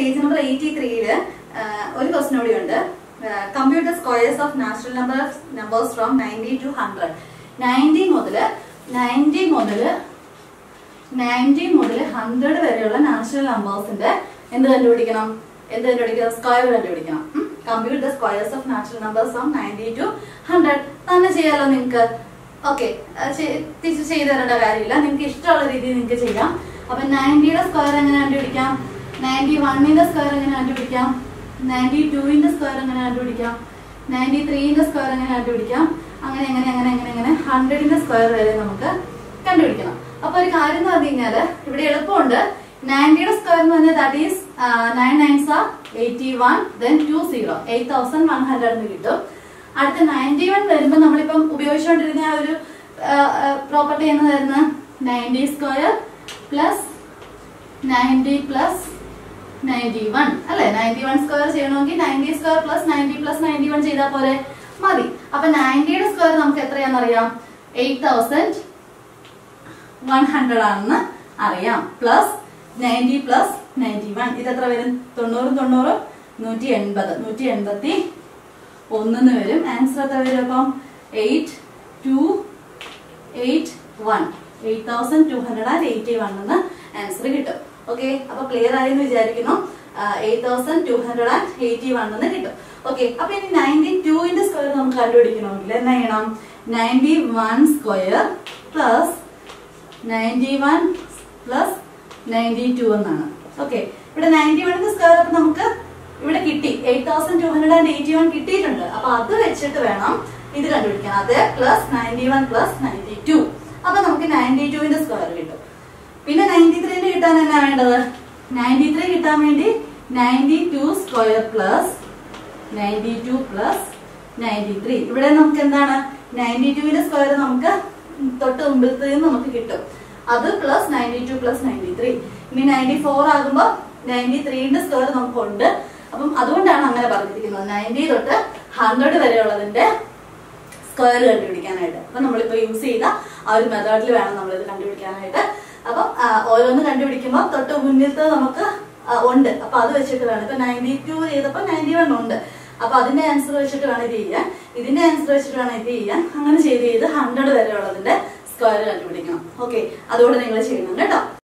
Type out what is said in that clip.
page number eighty ത്രീയില് ഒരു question കൂടി ഉണ്ട് computer squares of natural number numbers from ninety to hundred ninety മുതല് ninety മുതല് ninety മുതൽ ഹൺഡ്രഡ് വരെയുള്ള നാച്ചുറൽ നമ്പേഴ്സിന്റെ എന്ത് കണ്ടുപിടിക്കണം എന്ത് കണ്ടുപിടിക്കണം സ്ക്വയർ കണ്ടുപിടിക്കണം computer squares of natural numbers from ninety to hundred തന്നെ ചെയ്യാലോ നിങ്ങൾക്ക് ഓക്കെ തിരിച്ച് ചെയ്തു തരേണ്ട കാര്യമില്ല നിങ്ങൾക്ക് ഇഷ്ടമുള്ള രീതിയിൽ നിങ്ങൾക്ക് ചെയ്യാം അപ്പൊ നയൻറ്റിയുടെ സ്ക്വയർ എങ്ങനെ കണ്ടുപിടിക്കാം നയൻറ്റി വണ്ണിന്റെ സ്ക്വയർ എങ്ങനെ കണ്ടുപിടിക്കാം നയൻറ്റി ടുവിന്റെ സ്ക്വയർ എങ്ങനെ കണ്ടുപിടിക്കാം നയൻറ്റി ത്രീന്റെ സ്ക്വയർ എങ്ങനെ കണ്ടുപിടിക്കാം അങ്ങനെ അങ്ങനെ അങ്ങനെ അങ്ങനെ അങ്ങനെ ഹൺഡ്രഡിന്റെ സ്ക്വയർ വരെ നമുക്ക് കണ്ടുപിടിക്കണം അപ്പൊ ഒരു കാര്യം എന്ന് പറഞ്ഞു കഴിഞ്ഞാല് ഇവിടെ എളുപ്പമുണ്ട് നയൻറ്റിയുടെ സ്ക്വയർ എന്ന് പറഞ്ഞാൽ that is nine nines are eighty one then two zero eight thousand one hundred എന്ന് കിട്ടും അടുത്ത നയൻറ്റി വൺ വരുമ്പോൾ നമ്മളിപ്പം ഉപയോഗിച്ചുകൊണ്ടിരുന്ന ആ ഒരു പ്രോപ്പർട്ടി എന്ന് വരുന്നത് ninety square plus ninety plus ninety one അല്ലെ നയൻറ്റി വൺ സ്ക്വയർ ചെയ്യണമെങ്കിൽ ninety square plus ninety plus ninety one ചെയ്താൽ പോരെ മതി അപ്പൊ നയൻറ്റിയുടെ സ്ക്വയർ നമുക്ക് എത്രയാണെന്നറിയാം എയ്റ്റ് തൗസൻഡ് വൺ ഹൺഡ്രഡ് ആണെന്ന് അറിയാം plus ninety plus ninety one ഇത് എത്ര വരും തൊണ്ണൂറും തൊണ്ണൂറും നൂറ്റി എൺപത് നൂറ്റി എൺപത്തി ഒന്നിന്ന് വരും ആൻസർ എത്ര വരും അപ്പം eight two eight one eight thousand two hundred and eighty one എന്ന് ആൻസർ കിട്ടും ഓക്കെ അപ്പൊ ക്ലിയർ ആയെന്ന് വിചാരിക്കുന്നു eight thousand two hundred and eighty one എന്ന് കിട്ടും ഓക്കെ അപ്പൊ ഇനി നയൻറ്റി ടുവിന്റെ സ്ക്വയർ നമുക്ക് കണ്ടുപിടിക്കണമെങ്കിൽ എന്നാ ചെയ്യണം ninety one square plus ninety one plus ninety two എന്നാണ് ഓക്കെ ഇവിടെ നയൻറ്റി വണ്ണിന്റെ സ്ക്വയർ അപ്പൊ നമുക്ക് ഇവിടെ കിട്ടി eight thousand two hundred and eighty one കിട്ടിയിട്ടുണ്ട് അപ്പൊ അത് വെച്ചിട്ട് വേണം ഇത് കണ്ടുപിടിക്കാൻ അത് plus ninety one plus ninety two അപ്പൊ നമുക്ക് നയൻറ്റി ടുവിന്റെ സ്ക്വയർ കിട്ടും പിന്നെ നയൻറ്റി ത്രീന്റെ കിട്ടാൻ എന്നാ വേണ്ടത് നയൻറ്റി ത്രീ കിട്ടാൻ വേണ്ടി ninety two square plus ninety two plus ninety three ഇവിടെ നമുക്ക് എന്താണ് നയൻറ്റി ടുവിന്റെ സ്ക്വയർ നമുക്ക് തൊട്ട് മുമ്പിലത്തെ നമുക്ക് കിട്ടും അത് plus ninety two plus ninety three ഇനി നയൻറ്റി ഫോർ ആകുമ്പോൾ നയൻറ്റി ത്രീന്റെ സ്ക്വയർ നമുക്കുണ്ട് അപ്പം അതുകൊണ്ടാണ് അങ്ങനെ പറഞ്ഞിരിക്കുന്നത് നയൻറ്റി തൊട്ട് ഹൺഡ്രഡ് വരെയുള്ളതിന്റെ സ്ക്വയർ കണ്ടുപിടിക്കാനായിട്ട് അപ്പൊ നമ്മളിപ്പോ യൂസ് ചെയ്ത ആ ഒരു മെത്തേഡിൽ വേണം നമ്മളിത് കണ്ടുപിടിക്കാനായിട്ട് അപ്പം ആ, ഓരോന്ന് കണ്ടുപിടിക്കുമ്പോൾ തൊട്ട് മുന്നിലത്തെ നമുക്ക് ആ, ഉണ്ട് അപ്പൊ അത് വെച്ചിട്ട് വേണം ഇപ്പൊ നയൻറ്റി ടു ചെയ്തപ്പോ നയൻറ്റി വൺ ഉണ്ട് അപ്പൊ അതിന്റെ ആൻസർ വെച്ചിട്ട് വേണം ഇത് ചെയ്യാൻ ഇതിന്റെ ആൻസർ വെച്ചിട്ട് വേണം ഇത് ചെയ്യാൻ അങ്ങനെ ചെയ്ത് ചെയ്ത് ഹൺഡ്രഡ് വരെ ഉള്ളതിന്റെ സ്ക്വയർ കണ്ടുപിടിക്കണം ഓക്കെ അതുകൊണ്ട് നിങ്ങൾ ചെയ്യണം കേട്ടോ